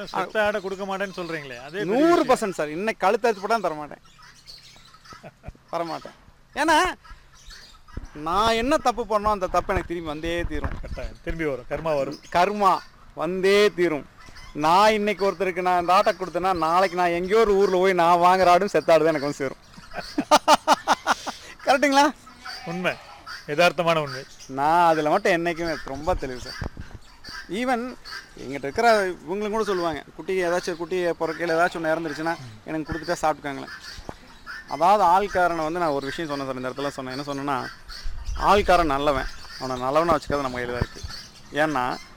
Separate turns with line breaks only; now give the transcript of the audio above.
செத்த ஆடை கொடுக்க மாட்டேன்னு சொல்றீங்களே அதே பெரிய
நூறு
விஷயம்.
பர்சன்ட் சார் இன்னைக்கு கழுத்து அறுத்து போட்டால் தரமாட்டேன் தரமாட்டேன் ஏன்னா நான் என்ன தப்பு பண்ணோம் அந்த தப்பு எனக்கு திரும்பி வந்தே தீரும்
கட்டாயம் திரும்பி வரும் கர்மா வரும்
கர்மா வந்தே தீரும் நான் இன்னைக்கு ஒருத்தருக்கு நான் இந்த ஆட்டை கொடுத்தேன்னா நாளைக்கு நான் எங்கேயோ ஒரு ஊரில் போய் நான் வாங்குற ஆடும் செத்த ஆடு தான் எனக்கு வந்து சேரும் கரெக்டுங்களா
உண்மை யதார்த்தமான உண்மை
நான் அதில் மட்டும் என்றைக்குமே ரொம்ப தெளிவு சார் ஈவன் எங்கிட்ட இருக்கிற இவங்களும் கூட சொல்லுவாங்க குட்டி ஏதாச்சும் குட்டி பிறக்கையில் ஏதாச்சும் ஒன்று இறந்துருச்சுன்னா எனக்கு கொடுத்துட்டா சாப்பிட்டுக்காங்களேன் அதாவது ஆள்காரனை வந்து நான் ஒரு விஷயம் சொன்னேன் சார் இந்த இடத்துல சொன்னேன் என்ன சொன்னேன்னா ஆள்காரன் நல்லவன் அவனை நல்லவனை வச்சுக்கிறது நம்ம கையில் தான் இருக்குது ஏன்னா